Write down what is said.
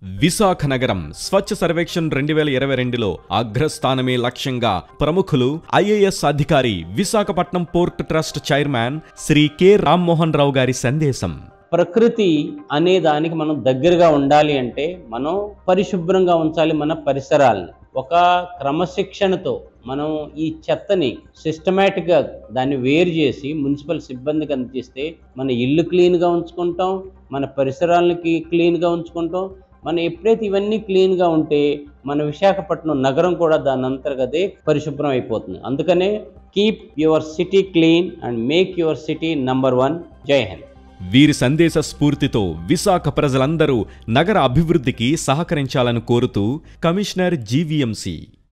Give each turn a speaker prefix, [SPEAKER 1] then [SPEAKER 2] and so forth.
[SPEAKER 1] విశాఖ నగరం స్వచ్ఛ సర్వేక్షణ్ రెండు వేల ఇరవై రెండులో అగ్రస్థానమే లక్ష్యంగా ప్రముఖులు ఐఏఎస్ అధికారి Visakhapatnam port trust chairman Shri K Rammohan Rao గారి సందేశం
[SPEAKER 2] ప్రకృతి అనే దానికి మనం దగ్గరగా ఉండాలి అంటే మనం పరిశుభ్రంగా ఉంచాలి మన పరిసరాలను ఒక క్రమశిక్షణతో మనం ఈ చెత్తని సిస్టమేటిక్గా దాన్ని వేరు చేసి మున్సిపల్ సిబ్బందికి అందిస్తే మన ఇల్లు క్లీన్గా ఉంచుకుంటాం మన పరిసరాలకి క్లీన్గా ఉంచుకుంటాం మనం ఎప్పుడైతే ఇవన్నీ క్లీన్గా ఉంటే మన విశాఖపట్నం నగరం కూడా దాని అంతర్గతే పరిశుభ్రం అయిపోతుంది అందుకనే keep your city clean and make your city number one Jai Hind
[SPEAKER 1] వీరి సందేశ స్ఫూర్తితో విశాఖ ప్రజలందరూ నగర అభివృద్ధికి సహకరించాలని కోరుతూ కమిషనర్ జీవీఎంసీ